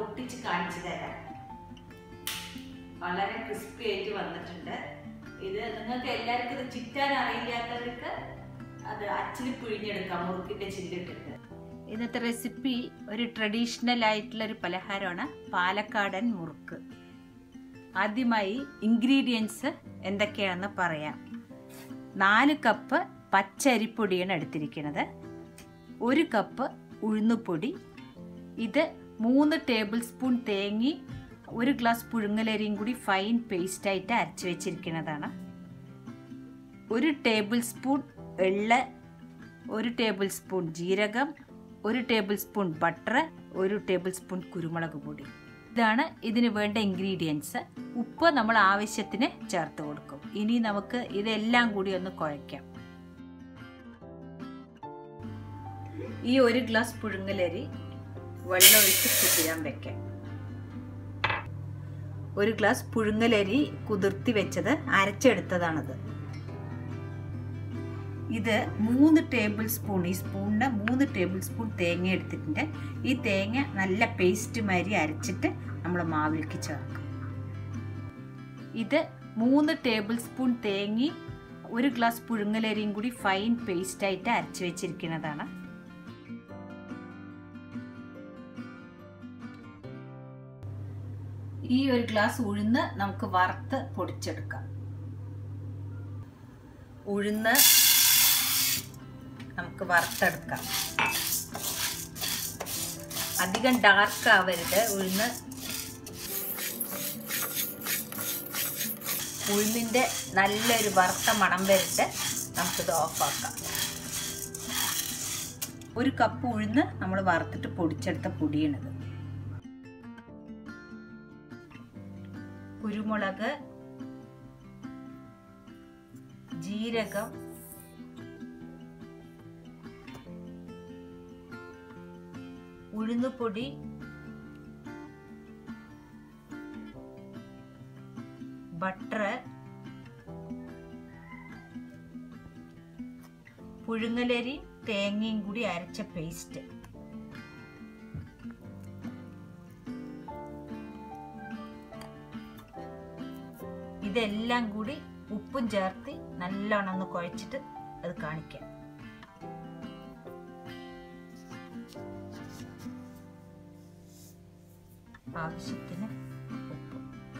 പൊട്ടിച്ച് കാണിച്ചു തരാം വളരെ ക്രിസ്പി ആയിട്ട് വന്നിട്ടുണ്ട് ഇത് നിങ്ങൾക്ക് എല്ലാവർക്കും ഇത് ചിറ്റാൻ അറിയില്ലാത്തവർക്ക് അത് അച്ചിൽ പിഴിഞ്ഞെടുക്കാം മുറുക്കിന്റെ ചില്ലിട്ടിട്ട് ഇന്നത്തെ റെസിപ്പി ഒരു ട്രഡീഷണൽ ആയിട്ടുള്ള ഒരു പലഹാരമാണ് പാലക്കാടൻ മുറുക്ക് ആദ്യമായി ഇൻഗ്രീഡിയൻസ് എന്തൊക്കെയാണെന്ന് പറയാം നാല് കപ്പ് പച്ചരിപ്പൊടിയാണ് എടുത്തിരിക്കുന്നത് ഒരു കപ്പ് ഉഴുന്നുപൊടി ഇത് മൂന്ന് ടേബിൾ സ്പൂൺ തേങ്ങി ഒരു ഗ്ലാസ് പുഴുങ്ങലരിയും കൂടി ഫൈൻ പേസ്റ്റായിട്ട് അരച്ച് വെച്ചിരിക്കുന്നതാണ് ഒരു ടേബിൾ സ്പൂൺ എള്ള് ഒരു ടേബിൾ സ്പൂൺ ജീരകം ഒരു ടേബിൾ സ്പൂൺ ബട്ടർ ഒരു ടേബിൾ സ്പൂൺ കുരുമുളക് പൊടി ഇതാണ് ഇതിന് വേണ്ട ഇൻഗ്രീഡിയൻസ് ഉപ്പ് നമ്മൾ ആവശ്യത്തിന് ചേർത്ത് കൊടുക്കും ഇനി നമുക്ക് ഇതെല്ലാം കൂടി ഒന്ന് കുഴയ്ക്കാം ഈ ഒരു ഗ്ലാസ് പുഴുങ്ങലരി വെള്ളം ഒഴിച്ച് കുതിരാൻ വെക്കാം ഒരു ഗ്ലാസ് പുഴുങ്ങലരി കുതിർത്തി വെച്ചത് അരച്ചെടുത്തതാണത് ഇത് മൂന്ന് ടേബിൾ സ്പൂൺ ഈ സ്പൂണിന് മൂന്ന് ടേബിൾ സ്പൂൺ തേങ്ങ എടുത്തിട്ടുണ്ട് ഈ തേങ്ങ നല്ല പേസ്റ്റ് മാതിരി അരച്ചിട്ട് നമ്മൾ മാവിലേക്ക് ചേർക്കും ഇത് മൂന്ന് ടേബിൾ സ്പൂൺ തേങ്ങി ഒരു ഗ്ലാസ് പുഴുങ്ങലരിയും കൂടി ഫൈൻ പേസ്റ്റായിട്ട് അരച്ച് വെച്ചിരിക്കുന്നതാണ് ഈ ഒരു ഗ്ലാസ് ഉഴുന്ന് നമുക്ക് വറുത്ത് പൊടിച്ചെടുക്കാം ഉഴുന്ന് നമുക്ക് വറുത്തെടുക്കാം അധികം ഡാർക്ക് ആവരുത് ഉഴുന്ന് ഉഴുന്നിൻ്റെ നല്ലൊരു വറുത്ത മണം വരട്ട് നമുക്കിത് ഓഫാക്കാം ഒരു കപ്പ് ഉഴുന്ന് നമ്മൾ വറുത്തിട്ട് പൊടിച്ചെടുത്ത പൊടിയാണിത് കുരുമുളക് ജീരകം ഉഴുന്നുപൊടി ബട്ടർ പുഴുങ്ങലരി തേങ്ങയും കൂടി അരച്ച പേസ്റ്റ് ഇതെല്ലാം കൂടി ഉപ്പും ചേർത്ത് നല്ലോണം ഒന്ന് കുഴച്ചിട്ട് അത് കാണിക്കാം ആവശ്യത്തിന് ഉപ്പ്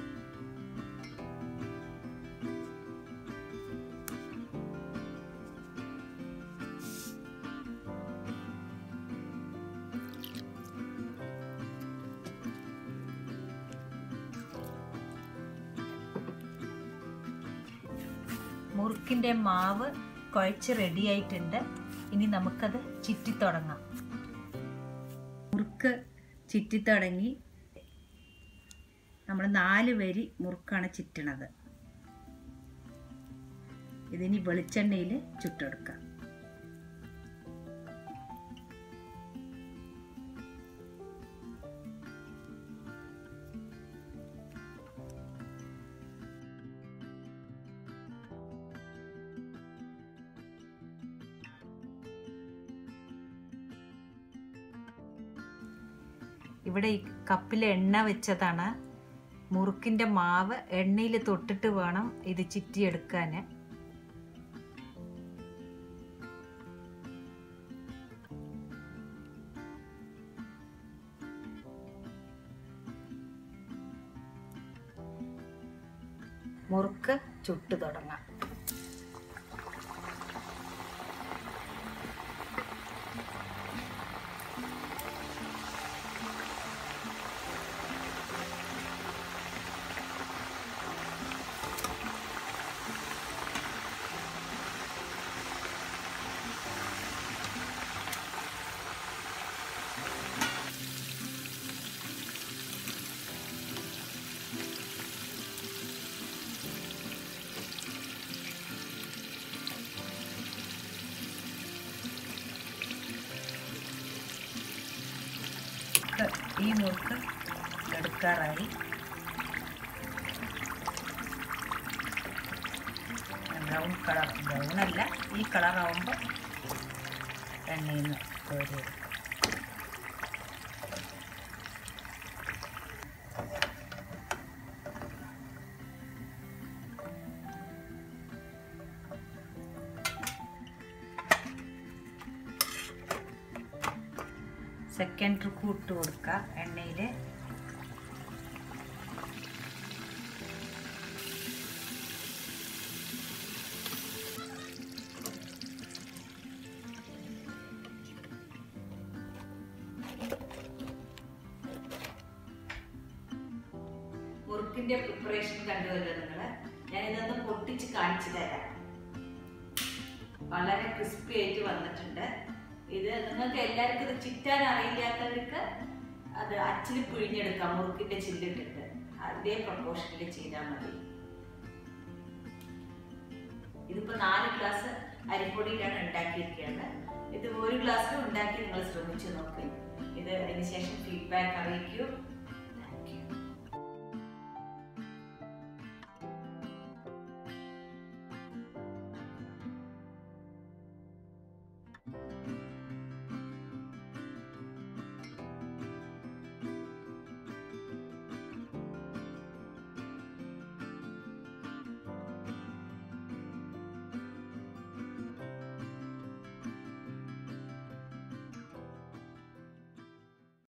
മുറുക്കിൻ്റെ മാവ് കുഴച്ച് റെഡി ആയിട്ടുണ്ട് ഇനി നമുക്കത് ചുറ്റി തുടങ്ങാം മുറുക്ക് ചുറ്റി തുടങ്ങി നമ്മൾ നാല് വരി മുറുക്കാണ് ചുറ്റണത് ഇതിനി വെളിച്ചെണ്ണയിൽ ചുട്ടെടുക്കാം ഇവിടെ ഈ കപ്പിൽ എണ്ണ വെച്ചതാണ് മുറുക്കിൻ്റെ മാവ് എണ്ണയിൽ തൊട്ടിട്ട് വേണം ഇത് ചുറ്റിയെടുക്കാൻ മുറുക്ക് ചുട്ടു തുടങ്ങാം ഈ മുറുക്ക് എടുക്കാറായി ബ്രൗൺ കളർ ബ്രൗൺ അല്ല ഈ കളറാവുമ്പോൾ എണ്ണയിൽ നിന്ന് കോരി എടുക്കും സെക്കൻഡ് ട്രിപ്പ് ഇട്ട് കൊടുക്കുക എണ്ണയിൽ മുറുക്കിന്റെ പ്രിപ്പറേഷൻ കണ്ടുവല്ലോ നിങ്ങള് ഞാൻ ഇതൊന്ന് പൊട്ടിച്ച് കാണിച്ചു തരാം വളരെ ക്രിസ്പി ആയിട്ട് വന്നിട്ടുണ്ട് ഇത് നിങ്ങൾക്ക് എല്ലാവർക്കും ഇത് ചിറ്റാൻ അറിയില്ലാത്തവർക്ക് അത് അച്ചിൽ പിഴിഞ്ഞെടുക്കാം മുറുക്കിന്റെ ചില്ലിട്ടിട്ട് അതേ പ്രപ്പോർഷനിൽ ചെയ്താൽ മതി ഇതിപ്പോ നാല് ഗ്ലാസ് അരിപ്പൊടിയിലാണ് ഉണ്ടാക്കിയിരിക്കുന്നത് ഇത് ഒരു ഗ്ലാസ്സിൽ ഉണ്ടാക്കി നിങ്ങൾ ശ്രമിച്ചു നോക്ക് ഇത് അതിന് ശേഷം ഫീഡ്ബാക്ക് അറിയിക്കൂ